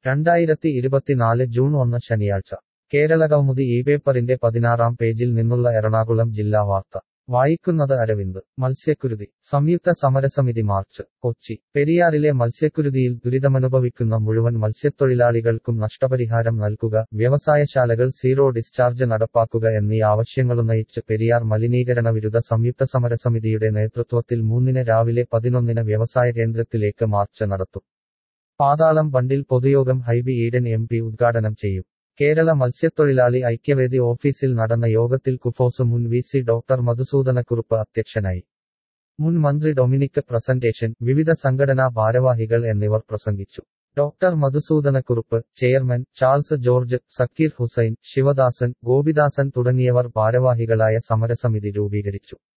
രണ്ടായിരത്തി ഇരുപത്തിനാല് ജൂൺ ഒന്ന് ശനിയാഴ്ച കേരളകൗമുദി ഈ പേപ്പറിന്റെ പതിനാറാം പേജിൽ നിന്നുള്ള എറണാകുളം ജില്ലാ വാർത്ത വായിക്കുന്നത് അരവിന്ദ് മത്സ്യക്കുരുതി സംയുക്ത സമരസമിതി മാർച്ച് കൊച്ചി പെരിയാറിലെ മത്സ്യക്കുരുതിയിൽ ദുരിതമനുഭവിക്കുന്ന മുഴുവൻ മത്സ്യത്തൊഴിലാളികൾക്കും നഷ്ടപരിഹാരം നൽകുക വ്യവസായശാലകൾ സീറോ ഡിസ്ചാർജ് നടപ്പാക്കുക എന്നീ ആവശ്യങ്ങളുന്നയിച്ച് പെരിയാർ മലിനീകരണ വിരുദ്ധ സംയുക്ത സമരസമിതിയുടെ നേതൃത്വത്തിൽ മൂന്നിന് രാവിലെ പതിനൊന്നിന് വ്യവസായ കേന്ദ്രത്തിലേക്ക് മാർച്ച് നടത്തും പാതാളം ബണ്ടിൽ പൊതുയോഗം ഹൈബി ഈഡൻ എം പി ഉദ്ഘാടനം ചെയ്യും കേരള മത്സ്യത്തൊഴിലാളി ഐക്യവേദി ഓഫീസിൽ നടന്ന യോഗത്തിൽ കുഫോസ് മുൻ വി സി ഡോക്ടർ മധുസൂദനക്കുറുപ്പ് അധ്യക്ഷനായി മുൻ മന്ത്രി ഡൊമിനിക് പ്രസന്റേഷൻ വിവിധ സംഘടനാ ഭാരവാഹികൾ എന്നിവർ പ്രസംഗിച്ചു doctor Madhusoodanakurup chairman Charles George Zakir Hussain Sivadasan Gopidasan തുടങ്ങിയവർ ഭാരവാഹികളായ സമരസമിതി രൂപീകരിച്ചു